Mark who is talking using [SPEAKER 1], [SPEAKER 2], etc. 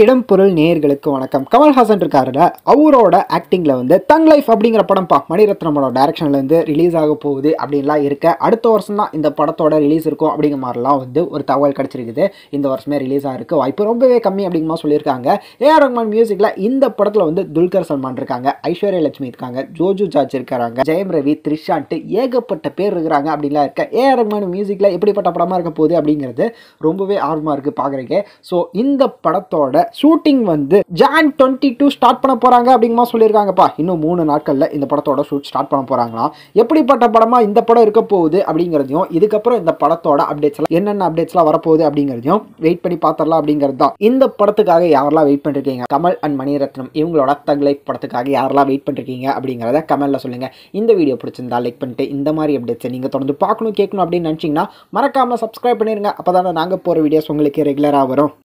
[SPEAKER 1] இடம் பொருள் நேயர்களுக்கு வணக்கம் கமல்ஹாசன் இருக்காருல அவரோட ஆக்டிங்கில் வந்து தங் லைஃப் அப்படிங்கிற படம் பா மணிரத்னமோட டைரக்ஷன்ல இருந்து ரிலீஸ் ஆக போகுது அப்படின்லாம் இருக்க அடுத்த வருஷம் தான் இந்த படத்தோட ரிலீஸ் இருக்கும் அப்படிங்கிற மாதிரிலாம் வந்து ஒரு தகவல் கிடச்சிருக்குது இந்த வருஷமே ரிலீஸ் ஆகிருக்கு வாய்ப்பு ரொம்பவே கம்மி அப்படிங்கிற மாதிரி சொல்லியிருக்காங்க ஏஆர் ரஹ்மான் மியூசிக்கில் இந்த படத்தில் வந்து துல்கர் சல்மான் இருக்காங்க ஐஸ்வர்யா லட்சுமி இருக்காங்க ஜோஜு ஜார்ஜ் இருக்காங்க ஜெயம் ரவி த்ரிஷான்ட்டு ஏகப்பட்ட பேர் இருக்கிறாங்க அப்படின்லாம் இருக்க ஏஆர் ரஹ்மான் மியூசிக்கில் எப்படிப்பட்ட படமாக இருக்க போகுது அப்படிங்கிறது ரொம்பவே ஆர்வமாக இருக்குது பார்க்குறீங்க ஸோ இந்த படத்தோட ஷூட்டிங் வந்து ஜான் டுவெண்ட்டி டூ ஸ்டார்ட் பண்ண போகிறாங்க அப்படிங்கமா சொல்லியிருக்காங்கப்பா இன்னும் மூணு நாட்களில் இந்த படத்தோட ஷூட் ஸ்டார்ட் பண்ண போகிறாங்களாம் எப்படிப்பட்ட படமாக இந்த படம் இருக்க போகுது அப்படிங்கிறதையும் இதுக்கப்புறம் இந்த படத்தோட அப்டேட்ஸ் எல்லாம் என்னென்ன அப்டேட்ஸ்லாம் வரப்போகுது அப்படிங்கிறதையும் வெயிட் பண்ணி பார்த்துடலாம் அப்படிங்கிறது தான் இந்த படத்துக்காக யாரெல்லாம் வெயிட் பண்ணிருக்கீங்க கமல் அண்ட் மணிரத்னம் இவங்களோட தக் லைஃப் படத்துக்காக யாரெல்லாம் வெயிட் பண்ணிருக்கீங்க அப்படிங்கிறத கமெண்ட்ல சொல்லுங்க இந்த வீடியோ பிடிச்சிருந்தா லைக் பண்ணிட்டு இந்த மாதிரி அப்டேட்ஸை நீங்கள் தொடர்ந்து பார்க்கணும் கேட்கணும் அப்படின்னு நினச்சிங்கன்னா மறக்காமல் சப்ஸ்கிரைப் பண்ணிருங்க அப்போ தானே நாங்கள் போகிற வீடியோஸ் உங்களுக்கு ரெகுலராக வரும்